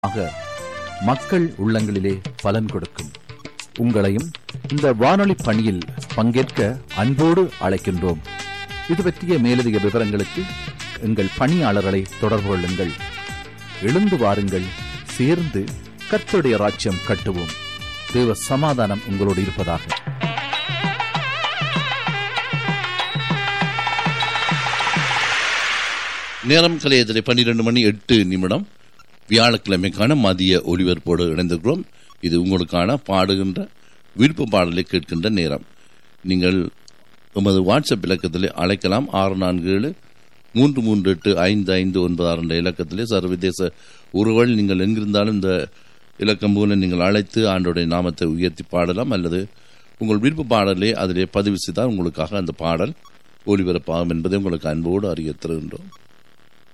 ஆக மக்கள் உள்ளங்களிலே பலன் கொடுக்கும் உங்களையும் இந்த வானொலி பணியில் பங்கேற்க அன்போடு அழைக்கின்றோம் இது பற்றிய மேலதிக விவரங்களுக்கு எங்கள் பணியாளர்களை தொடர்பு கொள்ளுங்கள் எழுந்து வாருங்கள் சேர்ந்து கர்த்தருடைய ராஜ்யம் கட்டுவோம் தேவ சமாதானம் உங்களோடு இருப்பதாக நேரம் கலையத்திலே பன்னிரண்டு மணி எட்டு நிமிடம் வியாழக்கிழமைக்கான மதிய ஒலிபரப்போடு இணைந்திருக்கிறோம் இது உங்களுக்கான பாடுகின்ற விருப்ப பாடலை கேட்கின்ற நேரம் நீங்கள் எமது வாட்ஸ்அப் இலக்கத்திலே அழைக்கலாம் ஆறு நான்கு ஏழு மூன்று மூன்று எட்டு ஐந்து ஐந்து ஒன்பது ஆறு என்ற இலக்கத்திலே சர்வதேச உறவுகள் நீங்கள் எங்கிருந்தாலும் இந்த இலக்கம் மூலம் நீங்கள் அழைத்து ஆண்டோடைய நாமத்தை உயர்த்தி பாடலாம் அல்லது உங்கள் விருப்ப பாடலை அதிலே பதிவு செய்தால் உங்களுக்காக அந்த பாடல் ஒலிபரப்பாகும் என்பதை உங்களுக்கு அன்போடு அறிய தருகின்றோம்